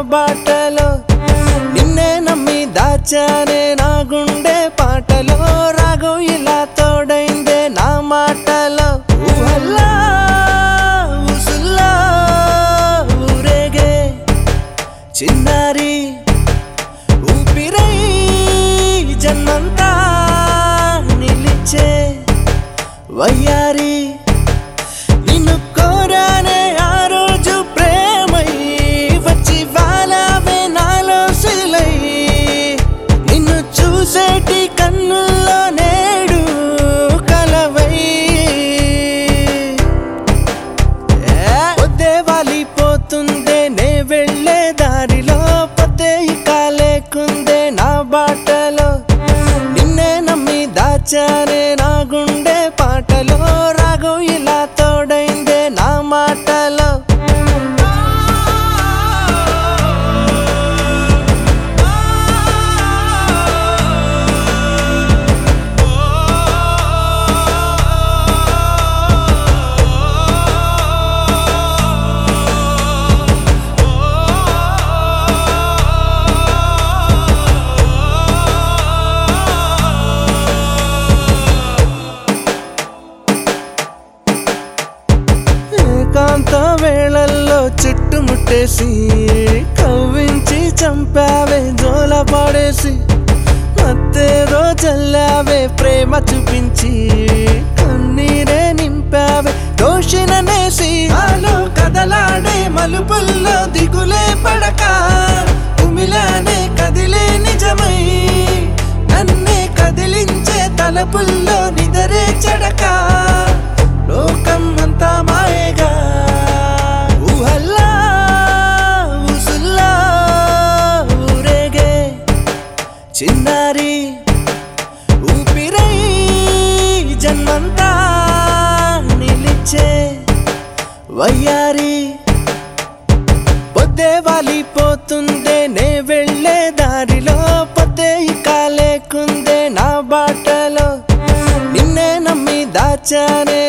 బాటలో నిన్నే నమ్మి దాచానే నా గుండె పాటలో రాగం ఇలా తోడైందే నా మాటలో ఊహల్లా ఊసుల్లా ఊరేగే చిన్నారి ఊపిరై జన్మంతా నిలిచే వయ్యారి నిన్ను కోరానే ఆ రోజు ప్రేమై వచ్చి వాలావే నాలో సిలై నిన్ను చూసేటి కన్నుల్లో నేడు కలవై పొద్దే వాలిపోతుందే నే వెళ్ళే దారిలో పొద్దే ఇక లేకుందే నా బాటలో నిన్నే నమ్మి దాచానే నా గుండె పాటలో రాగం ఇలా తోడైందే నా మాటలో ఏకాంత వేళల్లో చుట్టుముట్టేసి కవ్వించి చంపావే జోల పాడేసి మత్తేదో చల్లావే ప్రేమ చూపించి కన్నీరే నింపావే దోషిననేసి ఆలో కదలాడే మలుపుల్లో దిగులే పడక ఉమిలానే కదిలే నిజమై నన్నే కదిలించే తలపుల్లో నిదరే చెడక లోకం అంతా మాయేగా ఊహల్లా ఊసుల్లా ఊరేగే చిన్నారి ఊపిరై జన్మంతా నిలిచే వయ్యారి పొద్దే వాలిపోతుందే నే వెళ్ళే దారిలో పొద్దే ఇక లేకుందే నా బాటలో నిన్నే నమ్మి దాచానే